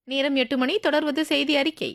நேரம் எட்டு மணி தொடர்வது செய்தி அறிக்கை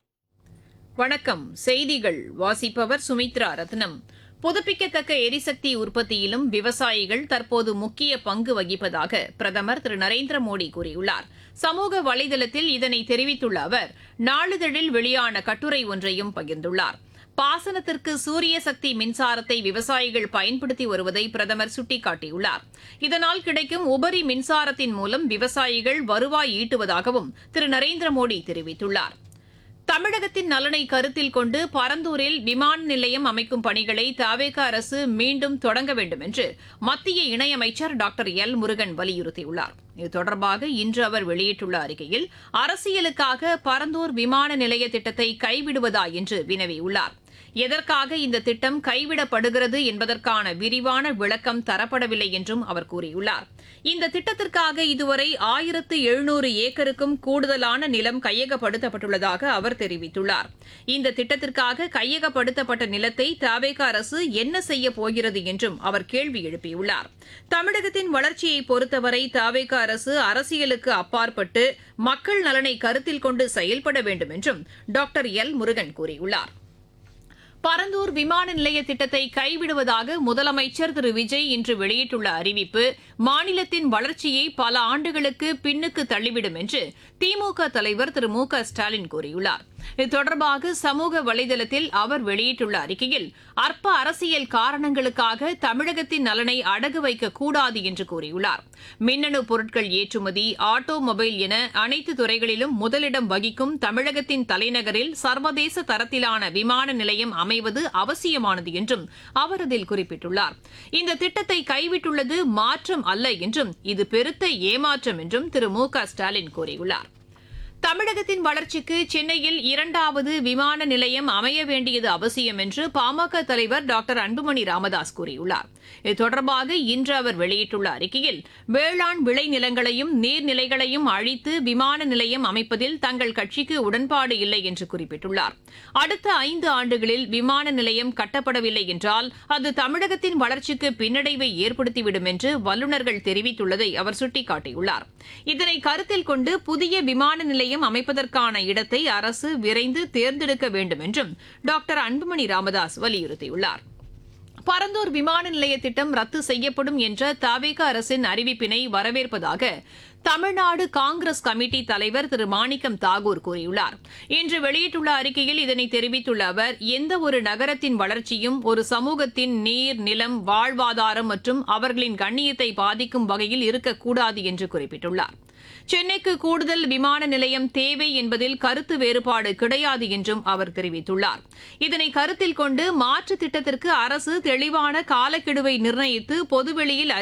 வணக்கம் செய்திகள் வாசிப்பவர் சுமித்ரா ரத்னம் புதுப்பிக்கத்தக்க எரிசக்தி உற்பத்தியிலும் விவசாயிகள் தற்போது முக்கிய பங்கு வகிப்பதாக பிரதமர் திரு நரேந்திர மோடி கூறியுள்ளார் சமூக வலைதளத்தில் இதனை தெரிவித்துள்ள அவர் நாளிதழில் வெளியான கட்டுரை ஒன்றையும் பகிர்ந்துள்ளார் பாசனத்திற்கு சூரிய சக்தி மின்சாரத்தை விவசாயிகள் பயன்படுத்தி வருவதை பிரதமர் சுட்டிக்காட்டியுள்ளார் இதனால் கிடைக்கும் உபரி மின்சாரத்தின் மூலம் விவசாயிகள் வருவாய் ஈட்டுவதாகவும் திரு நரேந்திர மோடி தெரிவித்துள்ளார் தமிழகத்தின் நலனை கருத்தில் கொண்டு பரந்தூரில் விமான நிலையம் அமைக்கும் பணிகளை தவேக அரசு மீண்டும் தொடங்க வேண்டும் என்று மத்திய இணையமைச்சர் டாக்டர் எல் முருகன் வலியுறுத்தியுள்ளார் இது தொடர்பாக இன்று அவர் வெளியிட்டுள்ள அறிக்கையில் அரசியலுக்காக பரந்தூர் விமான நிலைய திட்டத்தை கைவிடுவதா என்று வினவியுள்ளார் எதற்காக இந்த திட்டம் கைவிடப்படுகிறது என்பதற்கான விரிவான விளக்கம் தரப்படவில்லை என்றும் அவர் கூறியுள்ளார் இந்த திட்டத்திற்காக இதுவரை ஆயிரத்து எழுநூறு ஏக்கருக்கும் கூடுதலான நிலம் கையகப்படுத்தப்பட்டுள்ளதாக அவர் தெரிவித்துள்ளார் இந்த திட்டத்திற்காக கையகப்படுத்தப்பட்ட நிலத்தை தவேக அரசு என்ன செய்ய போகிறது என்றும் அவர் கேள்வி எழுப்பியுள்ளார் தமிழகத்தின் வளர்ச்சியை பொறுத்தவரை தவேக அரசு அரசியலுக்கு அப்பாற்பட்டு மக்கள் நலனை கருத்தில் கொண்டு செயல்பட வேண்டும் என்றும் டாக்டர் எல் முருகன் கூறியுள்ளார் பரந்தூர் விமான நிலைய திட்டத்தை கைவிடுவதாக முதலமைச்சர் திரு விஜய் இன்று வெளியிட்டுள்ள அறிவிப்பு மாநிலத்தின் வளர்ச்சியை பல ஆண்டுகளுக்கு பின்னுக்கு தள்ளிவிடும் என்று திமுக தலைவர் திரு மு க ஸ்டாலின் கூறியுள்ளார் இது தொடர்பாக சமூக வலைதளத்தில் அவர் வெளியிட்டுள்ள அறிக்கையில் அற்ப அரசியல் காரணங்களுக்காக தமிழகத்தின் நலனை அடகு வைக்க கூடாது என்று கூறியுள்ளார் மின்னணு பொருட்கள் ஏற்றுமதி ஆட்டோமொபைல் என அனைத்து துறைகளிலும் முதலிடம் வகிக்கும் தமிழகத்தின் தலைநகரில் சர்வதேச தரத்திலான விமான நிலையம் அமைவது அவசியமானது என்றும் அவர் அதில் குறிப்பிட்டுள்ளார் இந்த திட்டத்தை கைவிட்டுள்ளது மாற்றம் அல்ல என்றும் இது பெருத்த ஏமாற்றம் என்றும் திரு மு க ஸ்டாலின் கூறியுள்ளார் தமிழகத்தின் வளர்ச்சிக்கு சென்னையில் இரண்டாவது விமான நிலையம் அமைய வேண்டியது அவசியம் என்று பாமக தலைவர் டாக்டர் அன்புமணி ராமதாஸ் கூறியுள்ளார் இது தொடர்பாக இன்று அவர் வெளியிட்டுள்ள அறிக்கையில் வேளாண் விளைநிலங்களையும் நீர்நிலைகளையும் அழித்து விமான நிலையம் அமைப்பதில் தங்கள் கட்சிக்கு உடன்பாடு இல்லை என்று குறிப்பிட்டுள்ளார் அடுத்த ஐந்து ஆண்டுகளில் விமான நிலையம் கட்டப்படவில்லை என்றால் அது தமிழகத்தின் வளர்ச்சிக்கு பின்னடைவை ஏற்படுத்திவிடும் என்று வல்லுநர்கள் தெரிவித்துள்ளதை அவர் சுட்டிக்காட்டியுள்ளார் இதனை கருத்தில் கொண்டு புதிய விமான நிலையம் அமைப்பதற்கான இடத்தை அரசு விரைந்து தேர்ந்தெடுக்க வேண்டும் என்றும் டாக்டர் அன்புமணி ராமதாஸ் வலியுறுத்தியுள்ளார் பரந்தூர் விமான நிலைய திட்டம் ரத்து செய்யப்படும் என்ற தவேக அரசின் அறிவிப்பினை வரவேற்பதாக தமிழ்நாடு காங்கிரஸ் கமிட்டி தலைவர் திரு மாணிக்கம் தாகூர் கூறியுள்ளார் இன்று வெளியிட்டுள்ள அறிக்கையில் இதனை தெரிவித்துள்ள அவர் எந்த ஒரு நகரத்தின் வளர்ச்சியும் ஒரு சமூகத்தின் நீர் நிலம் வாழ்வாதாரம் மற்றும் அவர்களின் கண்ணியத்தை பாதிக்கும் வகையில் இருக்கக்கூடாது என்று குறிப்பிட்டுள்ளார் சென்னைக்கு கூடுதல் விமான நிலையம் தேவை என்பதில் கருத்து வேறுபாடு கிடையாது என்றும் அவர் தெரிவித்துள்ளார் இதனை கருத்தில் கொண்டு மாற்று திட்டத்திற்கு அரசு தெளிவான காலக்கெடுவை நிர்ணயித்து பொதுவெளியில்